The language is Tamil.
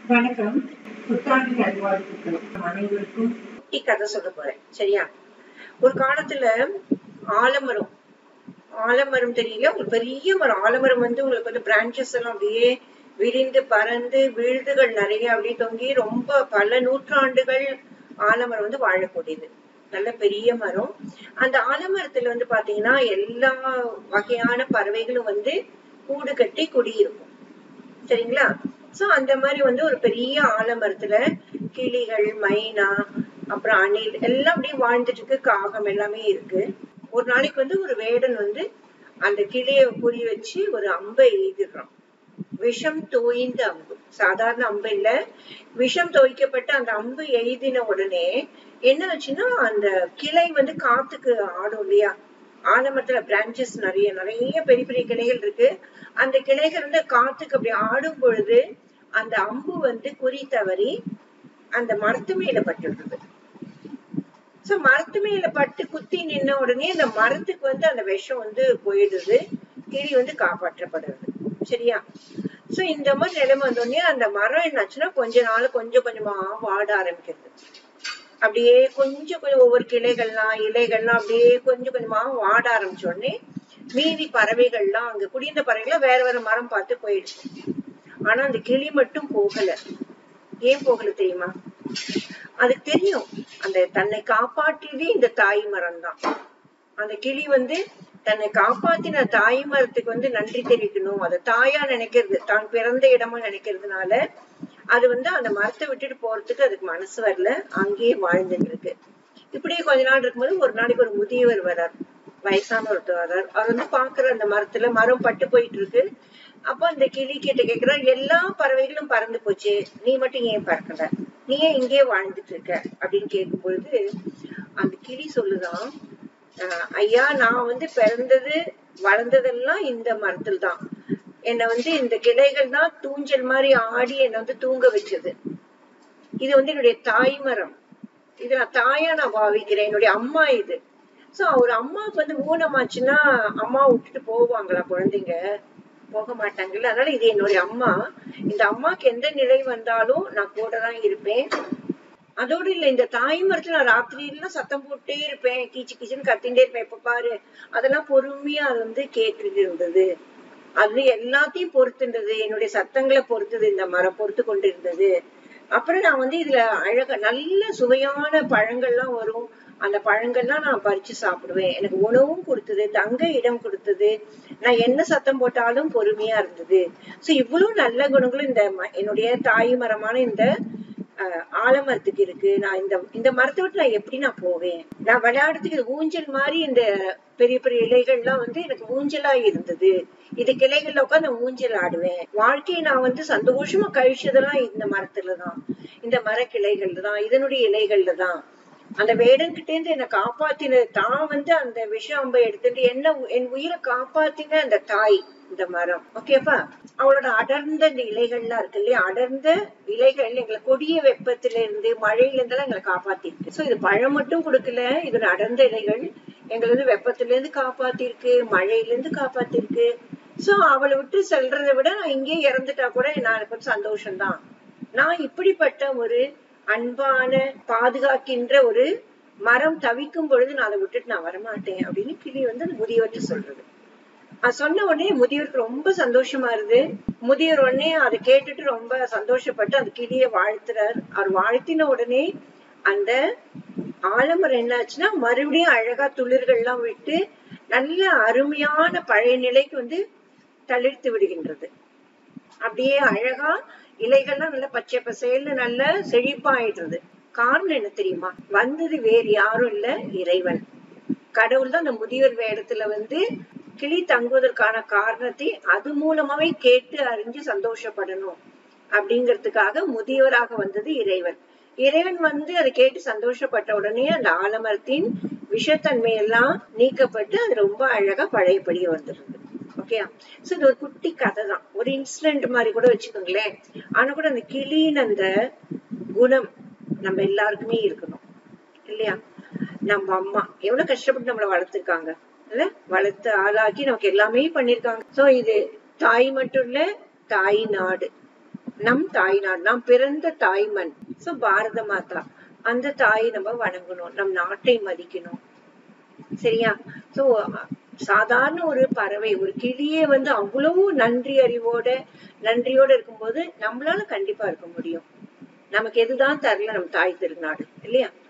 வணக்கம் புத்தாண்டு நல்வாழ்த்துக்கள் அனைவருக்கும் குட்டி கதை சொல்ல போறேன் சரியா ஒரு காலத்துல ஆலமரம் ஆலமரம் தெரியல ஒரு பெரிய மரம் ஆலமரம் வந்து உங்களுக்கு வந்து பிரான்ச்சஸ் எல்லாம் அப்படியே விரிந்து பறந்து விழுதுகள் நிறைய அப்படியே தொங்கி ரொம்ப பல நூற்றாண்டுகள் ஆலமரம் வந்து வாழக்கூடியது நல்ல பெரிய மரம் அந்த ஆலமரத்துல வந்து பாத்தீங்கன்னா எல்லா வகையான பறவைகளும் வந்து கூடு கட்டி குடியிருக்கும் சரிங்களா சோ அந்த மாதிரி வந்து ஒரு பெரிய ஆலமரத்துல கிளிகள் மைனா அப்புறம் அணில் எல்லாம் அப்படியே வாழ்ந்துட்டு இருக்கு காகம் எல்லாமே இருக்கு ஒரு நாளைக்கு வந்து ஒரு வேடன் வந்து அந்த கிளிய குறி வச்சு ஒரு அம்பை எய்திடுறான் விஷம் தோய்ந்த அம்பு சாதாரண அம்பு இல்ல விஷம் தோய்க்கப்பட்ட அந்த அம்பு எய்தின உடனே என்ன ஆச்சுன்னா அந்த கிளை வந்து காத்துக்கு ஆடும் இல்லையா ஆலமரத்துல பிரான்ச்சஸ் நிறைய நிறைய பெரிய பெரிய கிளைகள் இருக்கு அந்த கிளைகள் வந்து காத்துக்கு அப்படி ஆடும் பொழுது அந்த அம்பு வந்து குறி தவறி அந்த மரத்து மேல பட்டுடுது சோ மரத்து மேல பட்டு குத்தி நின்ன உடனே அந்த மரத்துக்கு வந்து அந்த விஷம் வந்து போயிடுது கிளி வந்து காப்பாற்றப்படுறது சரியா சோ இந்த மாதிரி நிலைமை வந்தோடனே அந்த மரம் என்னாச்சுன்னா கொஞ்ச நாள் கொஞ்சம் கொஞ்சமா வாட ஆரம்பிக்கிறது அப்படியே கொஞ்சம் கொஞ்சம் ஒவ்வொரு கிளைகள்லாம் இலைகள்லாம் அப்படியே கொஞ்சம் கொஞ்சமா வாட ஆரம்பிச்ச உடனே மீதி பறவைகள்லாம் அங்க குடியிருந்த பறவைகள்லாம் வேற வேற மரம் பார்த்து போயிடுச்சு ஆனா அந்த கிளி மட்டும் போகல ஏன் போகல தெரியுமா அதுக்கு தெரியும் அந்த தன்னை காப்பாற்றியதே இந்த தாய் மரம் தான் அந்த கிளி வந்து தன்னை காப்பாத்தின தாய் மரத்துக்கு வந்து நன்றி தெரிவிக்கணும் அதை தாயா நினைக்கிறது தான் பிறந்த இடமா நினைக்கிறதுனால அது வந்து அந்த மரத்தை விட்டுட்டு போறதுக்கு அதுக்கு மனசு வரல அங்கேயே வாழ்ந்துட்டு இருக்கு இப்படியே கொஞ்ச நாள் இருக்கும்போது ஒரு நாளைக்கு ஒரு முதியவர் வர்றார் வயசான ஒருத்தர் வர்றார் அவர் வந்து பாக்குற அந்த மரத்துல மரம் பட்டு போயிட்டு இருக்கு அப்ப அந்த கிளி கிட்ட கேக்குறார் எல்லா பறவைகளும் பறந்து போச்சு நீ மட்டும் ஏன் பறக்கல நீ ஏன் இங்கே வாழ்ந்துட்டு இருக்க அப்படின்னு கேட்கும் பொழுது அந்த கிளி சொல்லுதான் "ஆஹ் ஐயா நான் வந்து பிறந்தது வளர்ந்ததெல்லாம் இந்த மரத்தில் தான் என்னை வந்து இந்த கிளைகள் தான் தூஞ்சல் மாதிரி ஆடி என்னை வந்து தூங்க வச்சது இது வந்து என்னுடைய தாய் மரம் இது நான் தாயா நான் பாவிக்கிறேன் என்னுடைய அம்மா இது சோ ஒரு அம்மாவுக்கு வந்து ஊனமாச்சுன்னா அம்மா விட்டுட்டு போவாங்களா குழந்தைங்க போக மாட்டாங்கல்ல அதனால இது என்னுடைய அம்மா இந்த அம்மாக்கு எந்த நிலை வந்தாலும் நான் கூட தான் இருப்பேன் அதோடு இல்ல இந்த தாய் மரத்துல நான் ராத்திரியெல்லாம் சத்தம் போட்டே இருப்பேன் கீச்சு கீச்சுன்னு கத்திண்டே இருப்பேன் இப்ப பாரு அதெல்லாம் பொறுமையா அது வந்து கேட்டுட்டு இருந்தது அது எல்லாத்தையும் பொறுத்துன்றது என்னுடைய சத்தங்களை பொறுத்தது இந்த மரம் பொறுத்து கொண்டிருந்தது அப்புறம் நான் வந்து இதுல அழகா நல்ல சுவையான பழங்கள்லாம் வரும் அந்த பழங்கள்லாம் நான் பறிச்சு சாப்பிடுவேன் எனக்கு உணவும் கொடுத்தது தங்க இடம் கொடுத்தது நான் என்ன சத்தம் போட்டாலும் பொறுமையா இருந்தது சோ இவ்வளவு நல்ல குணங்களும் இந்த ம- என்னுடைய தாய் மரமான இந்த அஹ், ஆலமரத்துக்கு இருக்கு நான் இந்த இந்த மரத்தை விட்டு நான் எப்படி நான் போவேன் நான் விளையாடுறதுக்கு இது ஊஞ்சல் மாதிரி இந்த பெரிய பெரிய இலைகள்லாம் வந்து எனக்கு ஊஞ்சலா இருந்தது இது கிளைகள்ல உட்காந்து ஊஞ்சல் ஆடுவேன் வாழ்க்கையை நான் வந்து சந்தோஷமா கழிச்சதெல்லாம் இந்த மரத்துலதான் இந்த மர கிளைகள்ல தான் இதனுடைய இலைகள்ல தான் அந்த வேடன்கிட்ட இருந்து என்னை காப்பாத்தின தான் வந்து அந்த விஷ அம்பை எடுத்துட்டு என்ன உ- என் உயிரை காப்பாத்தின அந்த தாய் இந்த மரம் ஓகேப்பா அவளோட அடர்ந்த இந்த இலைகள்லாம் இருக்கு இல்லையா அடர்ந்த இலைகள் எங்களை கொடிய வெப்பத்துல இருந்து மழையில இருந்தெல்லாம் எங்களை காப்பாத்திருக்கு சோ இது பழம் மட்டும் கொடுக்கல இதோட அடர்ந்த இலைகள் எங்களை வந்து வெப்பத்துல இருந்து காப்பாத்திருக்கு மழையில இருந்து காப்பாத்திருக்கு சோ அவளை விட்டு செல்றதை விட நான் இங்கேயே இறந்துட்டா கூட நான் எனக்கு வந்து சந்தோஷம்தான் நான் இப்படிப்பட்ட ஒரு அன்பான பாதுகாக்கின்ற ஒரு மரம் தவிக்கும் பொழுது நான் அதை விட்டுட்டு நான் வரமாட்டேன் அப்படின்னு கிளி வந்து அந்த முதியவர்கிட்ட சொல்றது அது சொன்ன உடனே முதியவருக்கு ரொம்ப சந்தோஷமா இருது முதியவர் உடனே அதை கேட்டுட்டு ரொம்ப சந்தோஷப்பட்டு அந்த கிளிய வாழ்த்துறார் அவர் வாழ்த்தின உடனே அந்த ஆலமரம் என்னாச்சுன்னா மறுபடியும் அழகா துளிர்கள்லாம் விட்டு நல்ல அருமையான பழைய நிலைக்கு வந்து தளிர்த்து விடுகின்றது அப்படியே அழகா இலைகள்லாம் நல்ல பச்சை பசேல்னு நல்ல செழிப்பாயிடுறது காரணம் என்ன தெரியுமா வந்தது வேறு யாரும் இல்ல இறைவன் கடவுள் தான் அந்த முதியோர் வேடத்துல வந்து கிளி தங்குவதற்கான காரணத்தை அது மூலமாவே கேட்டு அறிஞ்சு சந்தோஷப்படணும் அப்படிங்கிறதுக்காக முதியவராக வந்தது இறைவன் இறைவன் வந்து அதை கேட்டு சந்தோஷப்பட்ட உடனே அந்த ஆலமரத்தின் விஷத்தன்மை எல்லாம் நீக்கப்பட்டு அது ரொம்ப அழகா பழையபடியே வந்துருது ஓகே சோ இது ஒரு குட்டி கதை தான் ஒரு இன்சிடென்ட் மாதிரி கூட வச்சுக்கோங்களேன் ஆனா கூட அந்த கிளியின் அந்த குணம் நம்ம எல்லாருக்குமே இருக்கணும் இல்லையா நம்ம அம்மா எவ்வளவு கஷ்டப்பட்டு நம்மளை வளர்த்துருக்காங்க இல்ல வளர்த்து ஆளாக்கி நமக்கு எல்லாமே பண்ணிருக்காங்க சோ இது தாய் மட்டும் இல்ல தாய் நாடு நம் தாய்நாடு நாம் பிறந்த தாய்மண் சோ பாரத மாதா அந்த தாயை நம்ம வணங்கணும் நம் நாட்டை மதிக்கணும் சரியா சோ சாதாரண ஒரு பறவை ஒரு கிளியே வந்து அவ்வளவு நன்றி அறிவோட நன்றியோட இருக்கும்போது நம்மளால கண்டிப்பா இருக்க முடியும் நமக்கு எதுதான் தரல நம்ம தாய் திருநாடு இல்லையா